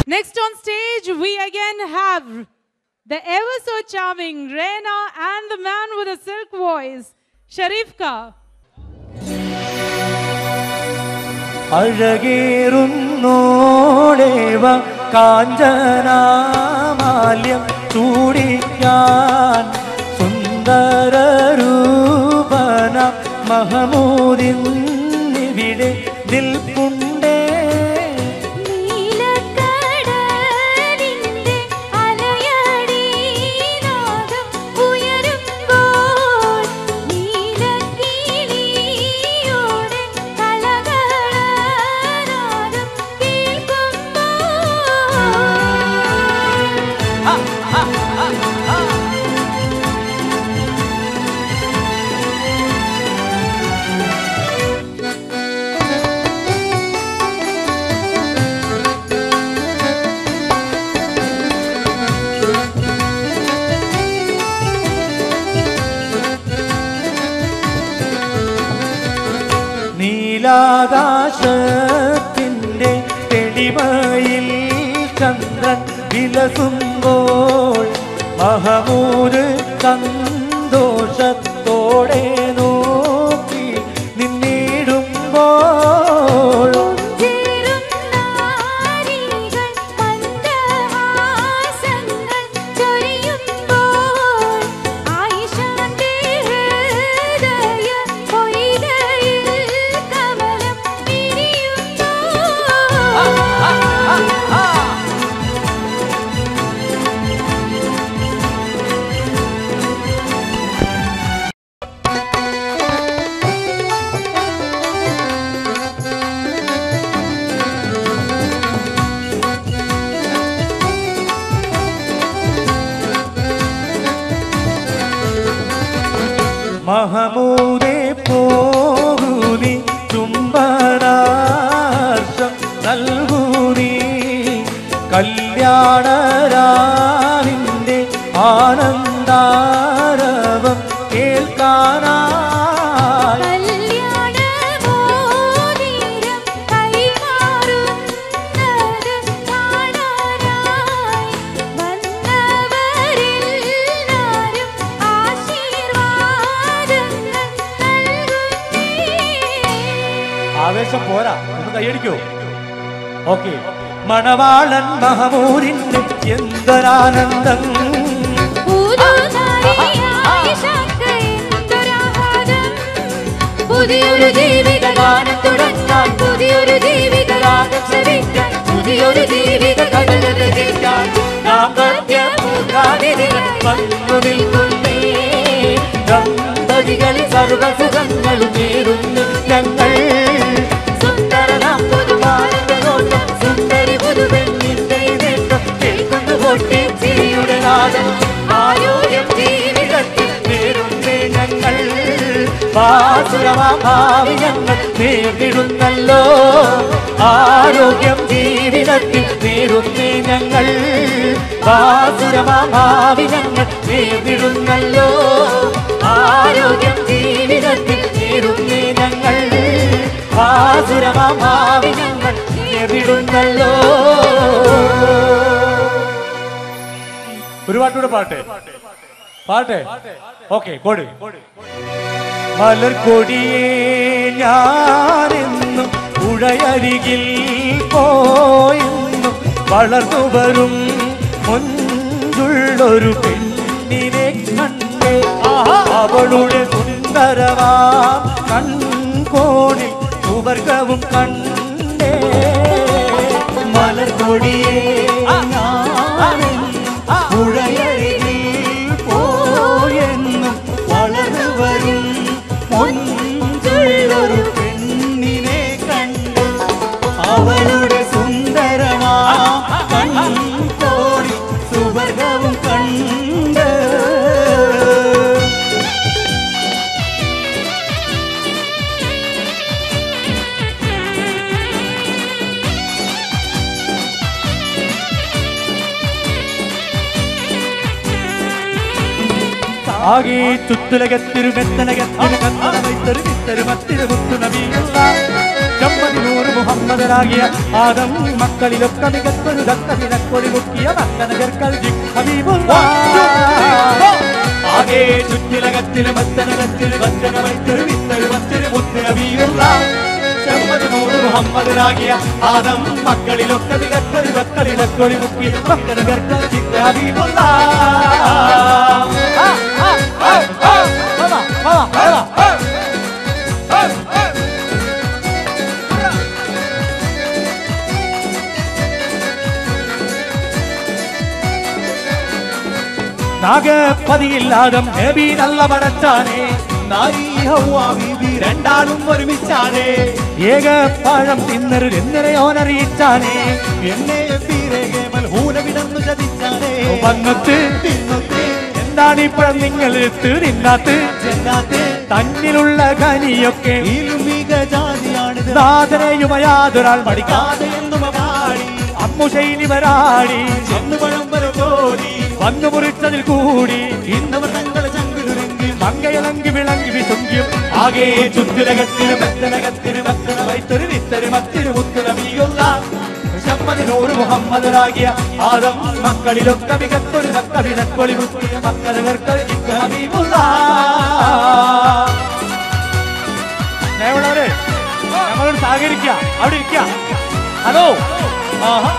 Next on stage, we again have the ever so charming Reina and the man with a silk voice, Sharifka. അഴകേറുന്നോളേവ കാഞ്ചനാമാല്യം ചൂടിക്കാൻ സുന്ദരരൂപന മഹമൂദിന്നിവിടെ നിൽപ്പുണ്ടേ നീലക്കടലിന്റെ അലയടിനാദം ഉയരുമ്പോൾ നീലക്കിളിയോടെ കളകളനാദം കേൾക്കുമ്പോൾ നീലാകാശത്തിൻ്റെ തെളിമയിൽ ചന്ദ്രൻ വിലസുമ്പോൾ മഹമൂര് സന്തോഷത്തോടെ നോക്കി നിന്നിടുമ്പോൾ ചേരുന്നാരികൾ മന്ദഹാസങ്ങൾ ചൊരിയുമ്പോൾ ആയിഷാന്റെ ഹൃദയ പൊയ്കയിൽ കമലം വിരിയുമ്പോൾ മഹമൂദേ പോകൂനി ചുംബനാർഷം നൽകൂനി കല്യാണരാവിൻ്റെ ആനന്ദാരവം കേൾക്കാനായി കല്യാണമോതിരം കൈമാറുന്നത് കാണാനായി വന്നവരെല്ലാരും ആശീർവാദങ്ങൾ നൽകുന്നേ ആവേശം പോരാ ഒന്ന് കൈയടിക്കോ ഓക്കെ മണവാളൻ മഹമൂരിന്റെ എന്തൊരാനന്ദം പുതിയൊരു ജീവിത ഗാനം തുടങ്ങാൻ പുതിയൊരു ജീവിത രാഗം ശ്രവിക്കാൻ പുതിയൊരു ജീവിത കഥകൾ രചിക്കാൻ ദാമ്പത്യപൂർണ്ണാതിഥികൾ വന്നു നിൽക്കുന്നേ ദമ്പതികളിൽ സർവസുഖങ്ങളും നേരുന്നു ഞങ്ങൾ സുന്ദരനാം പുതുമാരന്റെ നോട്ടം സുന്ദരി പുതുവെണ്ണിന്റെ നേട്ടം കേൾക്കുന്നു പൊട്ടി ചിരിയുടെ നാദം ആരോഗ്യം ജീവിതത്തിൽ നേരുന്നേ ഞങ്ങൾ വാസുരമാഭാവി ഞങ്ങൾ നേരിടുന്നല്ലോ ആരോഗ്യം ജീവിതത്തിൽ നേരുന്നേ ഞങ്ങൾ വാസുരമാഭാവി ഞങ്ങൾ നേരിടുന്നല്ലോ ആരോഗ്യം ജീവിതത്തിൽ നേരുന്നേ ഞങ്ങൾ വാസുരമാഭാവി ഞങ്ങൾ നേരിടുന്നല്ലോ ഒരു പാട്ടൂടെ പാട്ടെ പാട്ടെ ഓക്കെ കോടി മലർക്കൊടിയേ ഞാനെന്നും പുഴയരികിൽ പോയെന്നും വളർന്നു വരും മുൻപുള്ളൊരു പെണ്ണിനെ കണ്ടേ അവളുടെ സുന്ദരമാം കൺകോണിൽ സുവർഗവും കണ്ടേ മലർക്കൊടിയേ ഞാനെന്നും പുഴയരികിൽ പോയെന്നും വളർന്നു വരും മുൻപുള്ളൊരു പെണ്ണിനെ കണ്ടു അവളുടെ സുന്ദരമാ കൺകോടി സുവർഗവും കണ്ട് ആകെ ചുറ്റുലകത്തിരുമെത്തനകത്തിരു കത്തനമൈത്തരു വിത്തരു മത്തിരു മുത്തു നബിയുള്ള ചമ്മതിനൂറ് മുഹമ്മദ് മുഹമ്മദരാകിയ ആദം മക്കളിലൊക്കെ മികത്തൊരു തക്ക നിനക്കൊടി മുക്കിയ മക്കനകർക്കൽ ആകെ ചുറ്റിലകത്തില് മത്തനകത്തില് വച്ചന വൈത്തൊരു വിത്തൊരു മറ്റൊരു മുത്തനബിയുള്ള ചെമ്മതിനോട് മുഹമ്മദരാകിയ ആദം മക്കളിലൊക്കെ മികത്തൊരു മക്കളിലൊക്കൊടി മുക്കിയ മക്കനകർക്കൽ ചിത്രബിയുള്ള നാഗപതിയില്ലാതെ നബി നല്ല പടച്ചാനേ നാരി ഹൗവാ ബീബി രണ്ടാളും ഒരുമിച്ചാനേ ഏക പഴം തിന്നരു എന്നറിയോനറിയിച്ചാനേ എന്നെ പീരേകേമൽ ഹൂനവിടന്നു ചതിച്ചാനേ വന്നത്ത് തിന്നത്ത് എന്താണ് ഈ പഴം നിങ്ങൾ എടുത്ത് തിന്നാത്ത് ചെന്നാത്ത് തന്നിലുള്ള കനിയൊക്കെ മിക ജാതിയാണിത് നാഥനെയുമയാതൊരാൾ മടിക്കാതെ എന്നും പാടി അമ്മുശൈലി വരാടി ചെന്നു പഴം വരെ കോടി വന്നു മുറിച്ചതിൽ കൂടി ഇന്നവർ തങ്ങളെ ചങ്കിലുരുങ്ങി മങ്കയിളങ്കി വിളങ്ങി വിതുങ്കും ആകെ ചുറ്റിലകത്തിന് മെത്തനകത്തിന് മെത്തന വൈത്തൊരു വിത്തര് മത്തിരു മുത്തുന വീയുള്ള ശമ്മതിനോട് മുഹമ്മദരാകിയ ആദം മക്കളിലൊക്കെ മികത്തൊരു തക്ക വിനക്കൊളി മുത്തിയ മക്കളുകൾക്ക് ഹബീബുള്ള സ്നേഹമുള്ളവരെ നമ്മളോട് സഹകരിക്കുക അവിടെ ഇരിക്കുക ഹലോ ആഹാ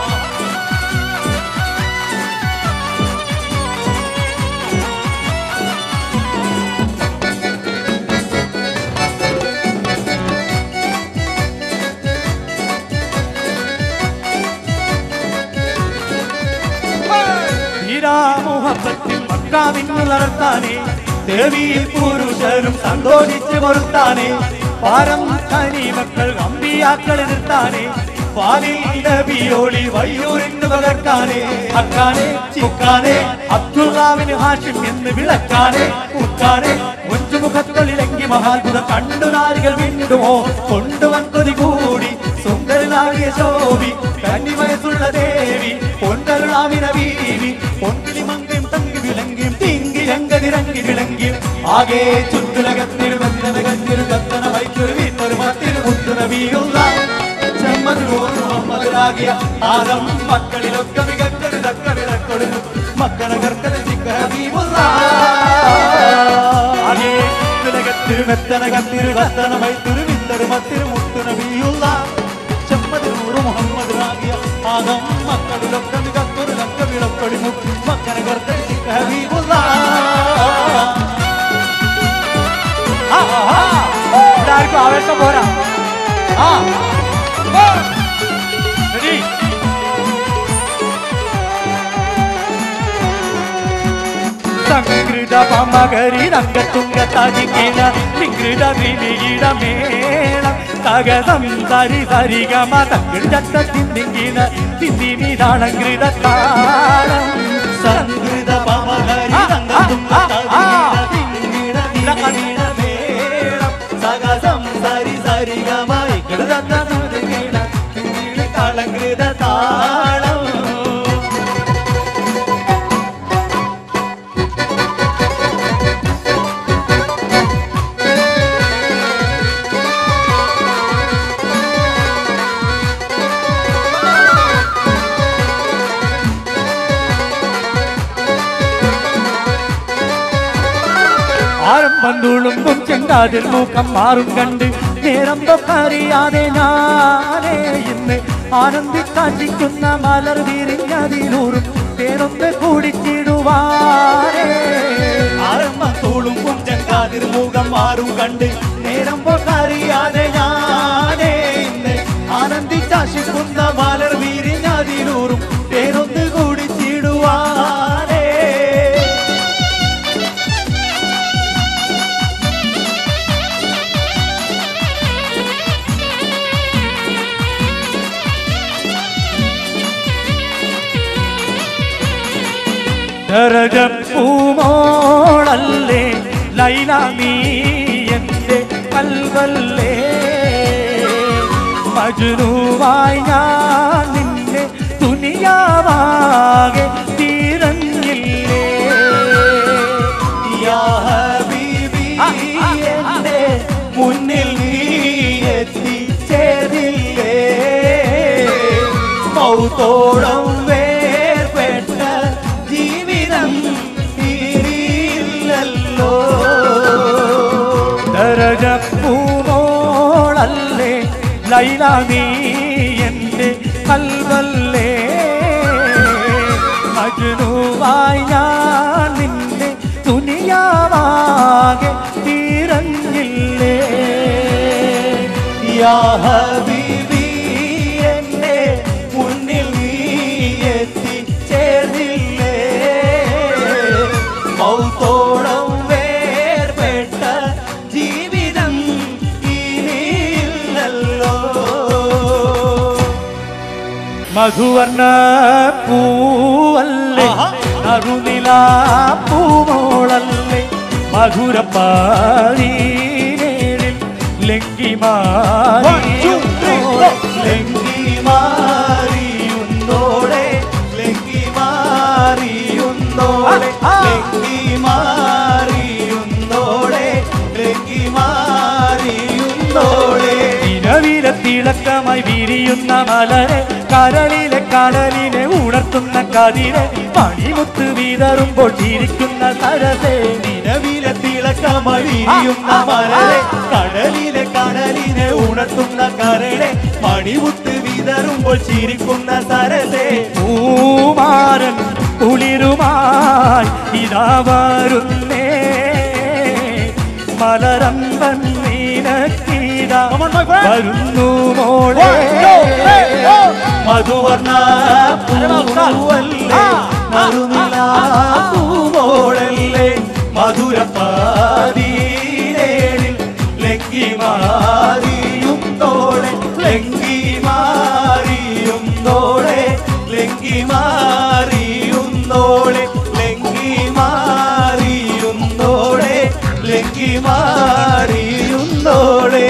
തീരാമുഹബത്തിൽ മക്കാവിന്നു നടത്താനേ ദേവി പുരുഷരും സന്തോഷിച്ച് മറുത്താനേ പാരം കനി മക്കൾ അമ്പിയാക്കൾ എതിർത്താനേ പാലിയോളി വയ്യൂരിന്ന് പകർക്കാനേ അക്കാനെ ചിക്കാനെ അബ്ദുള്ളാവിന് ഹാഷിം എന്ന് വിളക്കാനെ കുക്കാനെ മുഞ്ചുമുഖത്തൊളിലെങ്കി മഹാത്ഭുതം കണ്ടു നാരികൾ വീണ്ടുമോ കൊണ്ടുവന്നതി കൂടി സുന്ദരനാകിയ ശോഭി കന്നി വയസ്സുള്ള ദേവി പൊന്തരുളാവിന വീവി പൊങ്കിലി മങ്കയും തങ്കി വിളങ്ങിയും തിങ്കി രംഗതിരങ്ങി വിളങ്ങിയും ആകെ ചുറ്റുലകത്തിരു വന്നകത്തിരു കത്തന വൈക്കൊരു വീട്ടൊരു മത്തിരു മുത്തുന വീയുള്ള ചെമ്മതിരാകിയ ആദം മക്കളിലൊക്കെ മികച്ചൊരു തക്ക വിളക്കൊടുന്നു മക്കളെ കർക്കന ചിക്കീമുള്ള ആകെ ചുറ്റുലകത്തിരു മെത്തനകത്തിരു കത്തന വൈത്തൊരു വിത്തരു മത്തിരു മുത്തുന വീയുള്ള ചെമ്മതിനൂറ് മുഹമ്മദ് റാബിയ ആദം മക്കളിലൊക്കെ മികത്തൊരു തക്ക വിളക്കൊടിമു മക്കളെ കർക്കന ചിക്കീമുള്ള എല്ലാവർക്കും ആവേശം പോരാ ആ Ready? സംകൃത പമകരി രംഗത്തുങ്ക തടിക്കിണ നികൃത വിനിയിട മേളം തകതം സരി സരിഗമ തകൃത തിന്തിങ്ങിന തിന്തിനിതാണങ്കൃത താളം സംകൃത പമകരി രംഗത്തുങ്ക തടിക്കിണ നികൃത മേളം സകസം സരി സരിഗമ ഇകൃത തിന്തിങ്ങിന തിന്തിനിതാണങ്കൃത താളം ആരംഭം തുളുമ്പും ചെണ്ടാതിൽ മൂക്കം മാറും കണ്ട് നേരം തൊക്കറിയാതെ ഞാനേ ഇന്ന് ആനന്ദിക്കാശിക്കുന്ന മലർ വിരിഞ്ഞതിലൂറും തേനൊന്ന് കൂടിച്ചിടുവാനേ ആരംഭം തുളുമ്പും ചെങ്കാതിൽ മൂക്കം മാറും കണ്ട് നേരം പൊക്കറിയാതെ ഞാനേ ഇന്ന് ആനന്ദിച്ചാശിക്കുന്ന മലർ വിരിഞ്ഞതിലൂറും തേനൊന്ന് കൂടിച്ചിടുവാനേ പൂമോളല്ലേ ലൈല നീ എന്റെ കൽവല്ലേ മജുനുവായി ഞാൻ നിന്നെ തുനിയാവാകെ തീരഞ്ഞില്ലേ യാ ഹബീബി എന്റെ മുന്നിൽ നീ എത്തിച്ചേരില്ലേ മൗത്തോളം വേർപെട്ട ജീവിതം ഇനിയില്ലല്ലോ ദരജപ്പൂമോളല്ലേ ലൈല നീ എൻ്റെ കൽവല്ലേ മജുനുവായി ഞാൻ നിന്നെ തുനിയാവാകെ തീരഞ്ഞില്ലേ യാ ഹബീബി എന്നെ മുന്നിൽ നീ എത്തിച്ചേർന്നില്ലേ മൗത്തോളം വേർപെട്ട ജീവിതം ഇനിയില്ലല്ലോ മധുവർണ്ണ പൂവല്ലേ ആഹാ. നറുനില പൂമോളല്ലേ മധുരപ്പാരീനേരിൽ ലങ്കി One, two, three, മാറി four. ലങ്കി മാറിയുന്നോടെ ലങ്കി മാറിയുന്നോടെ ആ, ആ. ലങ്കി മാറിയുന്നോടെ ലങ്കി മാറിയുന്നോടെ ഇരവില തിളക്കമായി വിരിയുന്ന മലരെ കരളിലെ കടലിനെ ഉണർത്തുന്ന കതിരെ പണിമുത്ത് വിതറുമ്പോൾ ചിരിക്കുന്ന സരസേ നിലവിലെ തിളക്കമഴിയുന്ന മലരെ കടലിലെ കടലിനെ ഉണർത്തുന്ന കരളെ മണിമുത്ത് വിതറുമ്പോൾ ചിരിക്കുന്ന സരസേ പൂമാരൻ കുളിരുമായി ഇതാ വരുന്നേ മലരമ്പൻ നീനക്കീതാ വരുന്നു മോളെ മധുവർണ പൂവല്ലേ മറുനില പൂവോളല്ലേ മധുരപ്പാതീരേഴിൽ ലങ്കി മാറിയും തോളെ ലങ്കി മാറിയും തോളെ ലങ്കി മാറിയും തോളെ ലങ്കി മാറിയും തോളെ ലങ്കി മാറിയും തോളെ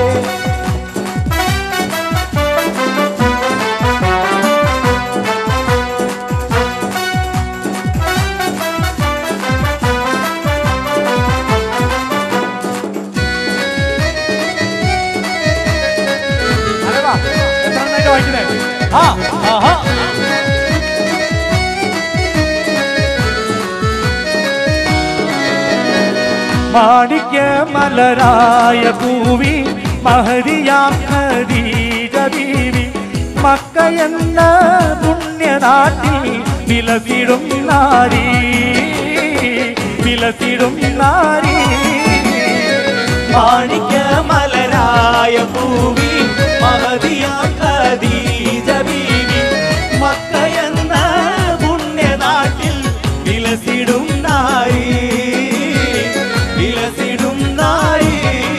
ആ ആഹാ മാണിക്യ മലരായ പൂവി മഹരിയാം ഖദീജ ബീവി മക്കയെന്ന പുണ്യനാട്ടിൽ വിലസിടും നാരി വിലസിടും നാരി മാണിക്യ മലരായ പൂവി മഹതിയാ ഖദീജ ബീവി മക്കയെന്ന പുണ്യനാട്ടിൽ വിലസിടും നായി വിലസിടും നായി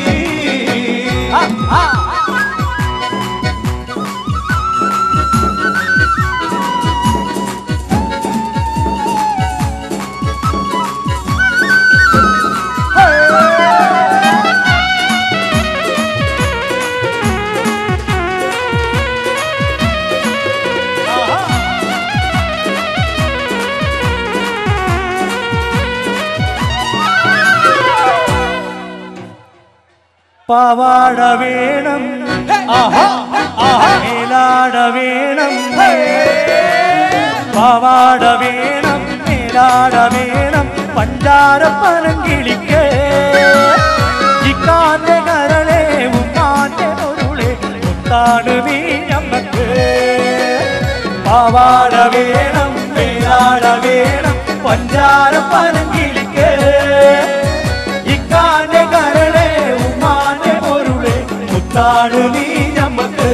പാവാട വേണം ആഹാ ആഹാ മേലാട വേണം പാവാട വേണം മേലാട വേണം പഞ്ചാര പനം കിളിക്ക് ഇക്കാന്റെ കരളെ ഉമ്മാന്റെ പൊരുളെ മുത്താണ് നീ ഞമ്മക്ക് പാവാട വേണം മേലാട വേണം പഞ്ചാര പനം കിളിക്ക് ഇക്കാന്റെ കരളെ ഉമ്മാന്റെ പൊരുളെ മുത്താണ് നീ ഞമ്മക്ക്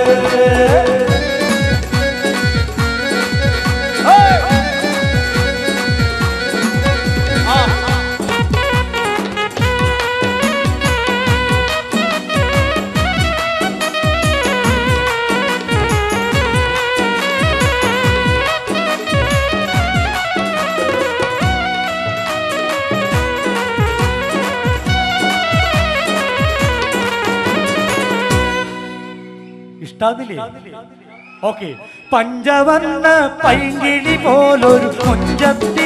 ഇഷ്ടാന്നില്ലേ ഓക്കെ പഞ്ചവർണ്ണ പൈങ്കിളി പോലൊരു മുഞ്ചത്തി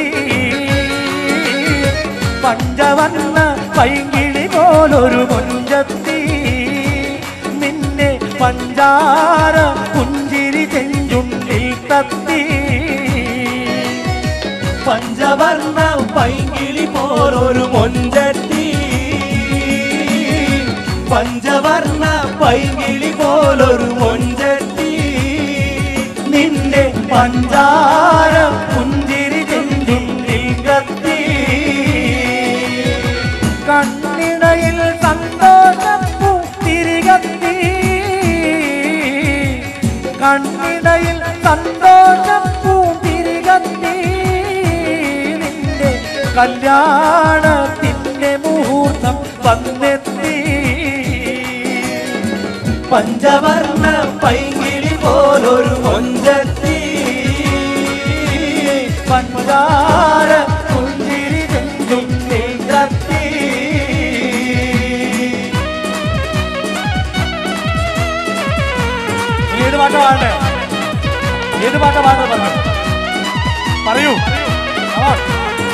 പഞ്ചവർണ്ണ പൈങ്കിളി പോലൊരു മുഞ്ചത്തി നിന്നെ പഞ്ചാര പുഞ്ചിരി ചെഞ്ചുണ്ട പഞ്ചവർണ്ണ പൈങ്കിളി പോലൊരു മൊഞ്ചത്തി പഞ്ചവർണ്ണ പൈങ്കിളി പോലൊരു മൊഞ്ചത്തി നിന്റെ പഞ്ചാര പുഞ്ചിരി ചെഞ്ചുണ്ടിൽ കത്തി കണ്ണിടയിൽ സന്തോഷപ്പൂ തിരികത്തി കണ്ണിടയിൽ സന്തോഷപ്പൂ തിരികത്തി നിന്റെ കല്യാണത്തിന്റെ മുഹൂർത്തം വന്നെത്തി പഞ്ചവർണ്ണ പൈങ്കിളി പോലൊരു കൊഞ്ചത്തി പഞ്ചാര പുഞ്ചിരി ചെഞ്ചുണ്ടിൽ കത്തി ഏത് പാട്ടാ പാടേ ഏത് പാട്ടാ പാടുന്നത് പറഞ്ഞു പറയൂ Come on.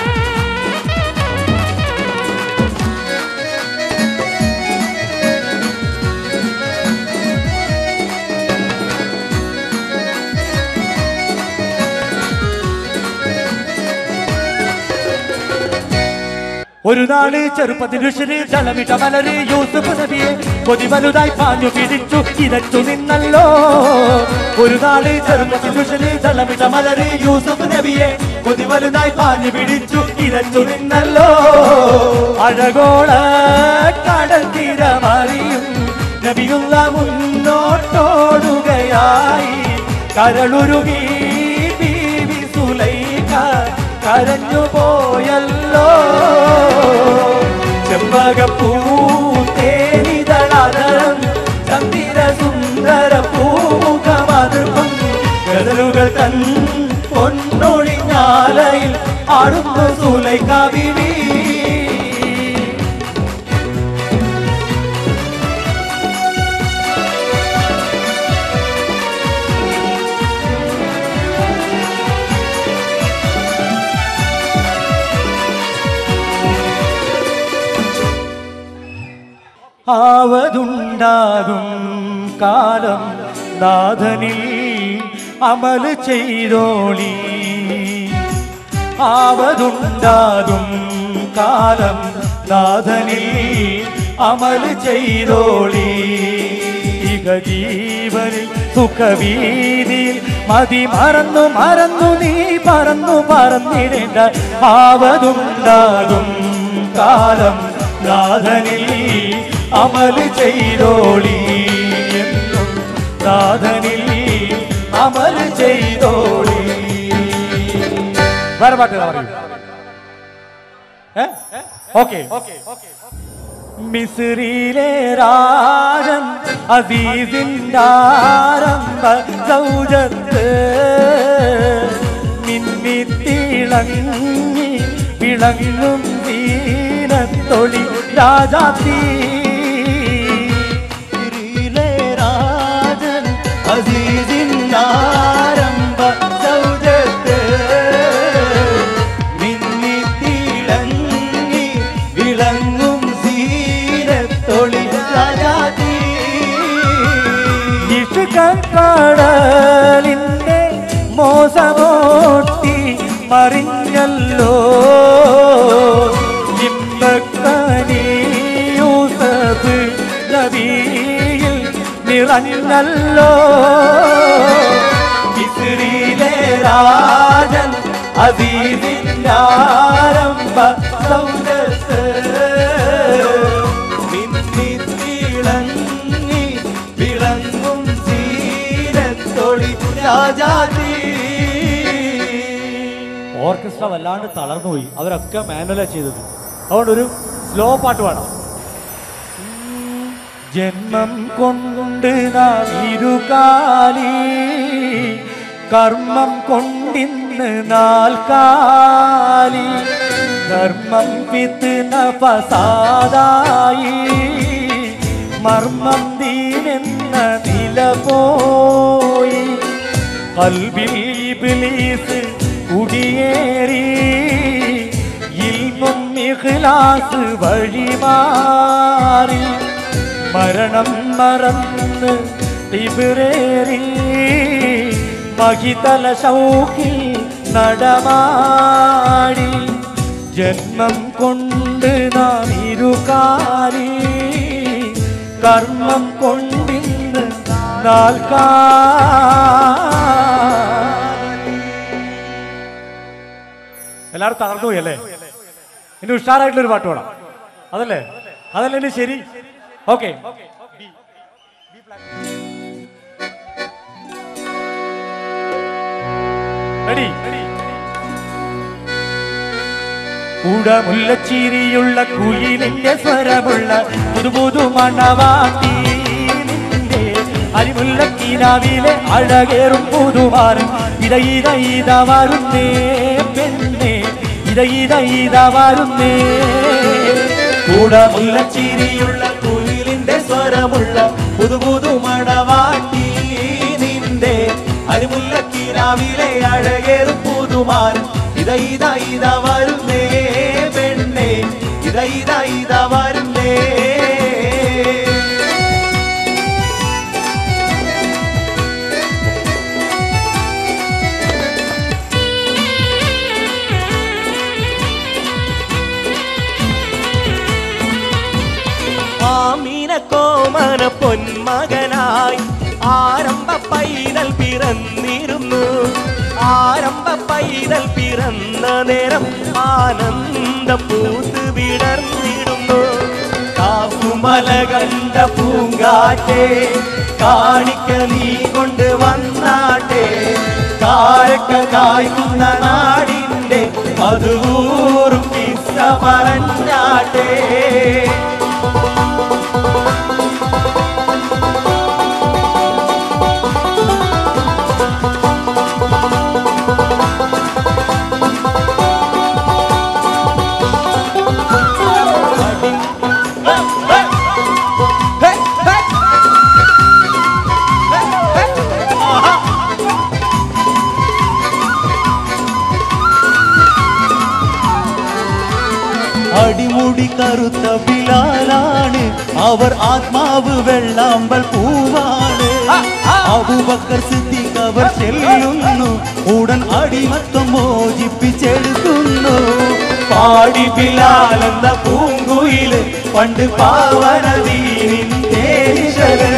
ഒരു നാള് ചെറുപ്പത്തിൽ ഋഷിന് ജലമിട്ട മലര് യൂസുഫ് നബിയെ കൊതി വലുതായി പാഞ്ഞു പിടിച്ചു ഇരച്ചു നിന്നല്ലോ ഒരു നാള് ചെറുപ്പത്തിൽ ഋഷിന് ജലമിട്ട മലര് യൂസുഫ് നബിയെ കൊതി വലുതായി പാഞ്ഞു പിടിച്ചു ഇരച്ചു നിന്നല്ലോ അഴകോള കടൽ തീരമറിയും നബിയുള്ള മുന്നോട്ടോടുകയായി കരളുരുകി ബീവി സുലൈഖ കരഞ്ഞു പോയല്ലോ ചെമ്പകപ്പൂ തേനിതളതരം ചന്ദിര സുന്ദര പൂമുഖമതും ഗതലുകൾ തൻ പൊന്നൊഴിഞ്ഞാലയിൽ ആടുന്നു സുലൈഖ ബിവി ആവതുണ്ടാകും കാലം നാഥനിൽ അമല് ചെയ്തോളി ആവതുണ്ടാകും കാലം നാഥനിൽ അമല് ചെയ്തോളി ഇക ജീവനിൽ സുഖവീതിയിൽ മതി മറന്നു മറന്നു നീ പറന്നു പറന്നിടേണ്ട ആവതുണ്ടാകും കാലം നാഥനിൽ അമല് ചെയ്തോളി എന്നും നാഥനിൽ അമല് ചെയ്തോളി വേറെ പാട്ട് പറയൂ ഓക്കെ മിസ്രിയിലെ രാജൻ അസീസിൻ്റെ ആരംഭ സൗജത്ത് മിന്നിത്തിളങ്ങി വിളങ്ങും ദീനത്തൊളി രാജാത്തി തിരിയിലെ രാജൻ അസീസിന്നാരംഭ സൗജത്ത് മിന്നിത്തിളങ്ങി വിളങ്ങും സീരത്തൊളി രാജാതി ഇഷുകടലിന്റെ മോസമോട്ടി മറിഞ്ഞല്ലോ ഇമ്പക്കനി യൂസഫ് നബിയിൽ നിറഞ്ഞല്ലോ ഇസ്രീലെ രാജൻ അസീസിന്റെ ആരംഭ സൗജത്ത് മിന്നിത്തിളങ്ങി വിളങ്ങും സീരത്തൊളി രാജാതി ഓർക്കസ്ട്ര വല്ലാണ്ട് തളർന്നുപോയി അവരൊക്കെ മാനുവലാ ചെയ്തത് അതുകൊണ്ട് ഒരു സ്ലോ പാട്ട് വേണം ജന്മം കൊണ്ട് നാം ഇരുകാലി കർമ്മം കൊണ്ടിന്ന് നാൽക്കാലി ധർമ്മം വിത്ത് നപസാദായി മർമ്മം ദീനെന്ന നില പോയി കൽബിൽ ഇബ്ലീസ് കുടിയേറി ഇൽമും ഇഖ്ലാസ് വഴിമാറി മരണം മറന്ന് തിബിറേറി മഹിതല ശൗക്കിൽ നടമാടി ജന്മം കൊണ്ട് നാം ഇരുകാലി കർമ്മം കൊണ്ടിന്ന് നാൽക്കാലി എല്ലാവരും തളർന്നു പോയി അല്ലേ ഇനി ഉഷാറായിട്ടുള്ള ഒരു പാട്ട് പാടാം അതല്ലേ അതല്ലേ ഇനി ശരി ഓക്കെ റെഡി ഉടമുല്ലച്ചിരിയുള്ള കുയിലിന്റെ സ്വരമുള്ള പുതുപുതു മണവാട്ടി നിന്റെ അരിമുല്ലക്കീനാവിലെ അഴകേറും പുതുമാരൻ ഇത ഇത ഇത വരുന്നേ പെണ്ണേ ഇത ഇത ഇത വരുന്നേ കൂടമുല്ലച്ചിരിയുള്ള കുയിലിന്റെ സ്വരമുള്ള പുതുപുതു മണവാട്ടി നിന്റെ അരിമുല്ലക്കിനാവിലെ അഴകേറും പുതുമാൻ ഇത ഇത ഇത വരുന്നേ പെണ്ണേ ഇത ഇത ഇത വരുന്നേ ആമീന കോമന പൊന്മകനായി ആരംഭ പൈതൽ പിറന്നിരുന്നു ആരംഭ പൈതൽ പിറന്ന നേരം ആനന്ദ പൂത്ത് വിടർന്നിടുന്നു കാപ്പുമല കണ്ട പൂങ്കാറ്റേ കാണിക്ക നീ കൊണ്ട് വന്നാട്ടെ കാരക്ക കായ്ക്കുന്ന നാടിന്റെ മധുകൂറും കിസ്സ പറഞ്ഞാട്ടെ അടിമുടി കറുത്ത ബിലാലാണ് അവർ ആത്മാവ് വെള്ളാമ്പൽ പൂവാണ് അബൂബക്കർ സിദ്ദീഖ് അവർ ചെല്ലുന്നു ഉടൻ അടിമത്തം മോചിപ്പിച്ചെടുക്കുന്നു പാടി ബിലാൽ എന്ന പൂങ്കുയില് പണ്ട് പാവനദീനിൻ തേനിശല്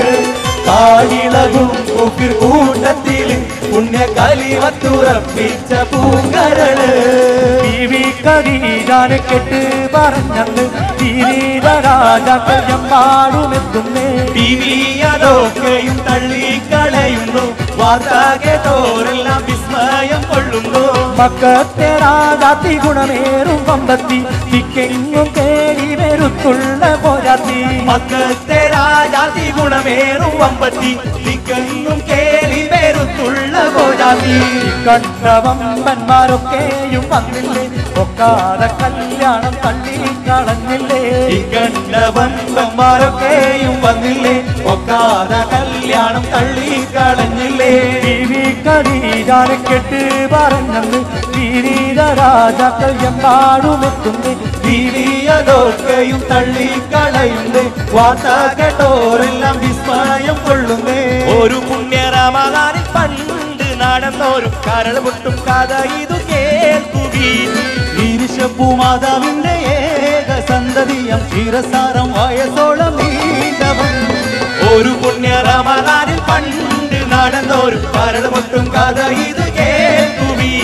കാടിളകും കുക്കിർ കൂട്ടത്തില് പുണ്യ കലിമത്തുറപ്പിച്ച പൂങ്കരള് ബീവി കരീജാനെ കെട്ട് പറഞ്ഞന്ന് തിരീര രാജാക്കൾ എമ്പാടുമെത്തുന്നേ ടിവിയതൊക്കെയും തള്ളിക്കളയുന്നു വാർത്ത കേട്ടോരെല്ലാം വിസ്മയം കൊള്ളുന്നു മക്കത്തെ രാജാത്തി ഗുണമേറും പമ്പത്തി തിക്കെങ്ങും കേടി വരുത്തുള്ള പോരാത്തി മക്കത്തെ രാജാതി ഗുണമേറും വമ്പത്തി തിക്കെങ്ങും കേളി പേരുത്തുള്ള പോരാതി കണ്ട വമ്പന്മാരൊക്കെയും വന്നില്ലേ ഒക്കാതെ കല്യാണം തള്ളി കളഞ്ഞില്ലേ ഈ കണ്ട വമ്പന്മാരൊക്കെയും വന്നില്ലേ ഒക്കാത കല്യാണം തള്ളിക്കളഞ്ഞില്ലേ ബീവി കരീജാനെ കെട്ട് പറഞ്ഞന്ന് തിരീര രാജാക്കൾ എമ്പാടുമെത്തുന്നേ ടിവിയതൊക്കെയും തള്ളിക്കളയുന്നേ വാർത്ത കേട്ടോരെല്ലാം വിസ്മയം കൊള്ളുന്നേ ഒരു പുണ്യ റമദാനിൽ പണ്ട് നടന്നൊരു കരൾ പൊട്ടും കഥ ഇതു കേൾക്കുകയും ഈരിശപ്പൂമാതാവിന്റെ ഏക സന്തതിയം ക്ഷീരസാരം വയസ്സോളം നീണ്ടവൻ ഒരു പുണ്യ റമദാനിൽ പണ്ട് നടന്നൊരു പരടമൊട്ടും കഥ ഇത് കേൾക്കുവി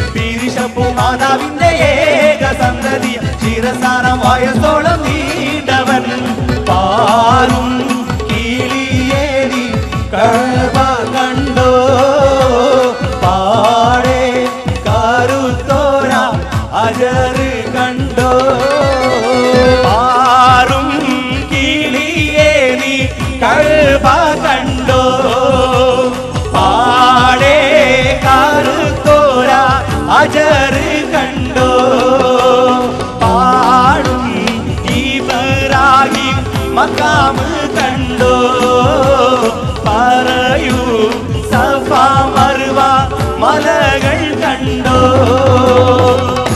ഈരിശപ്പൂമാതാവിന്റെ ഏക സന്തതിയം ക്ഷീരസാരം വയസ്സോളം നീണ്ടവൻ പാറും കിളിയേരി കഴവ കണ്ടോ പാടേ കരുത്തോര അജറ് കണ്ടോ ആറും കിളിയേ നീ കഴവ കണ്ടോ പാടേ കരുത്തോര അജറ് കണ്ടോ പാടും ഇബ്രാഹിം മക്കാമ് കണ്ടോ പറയൂ സഫ മറുവ മലകൾ കണ്ടോ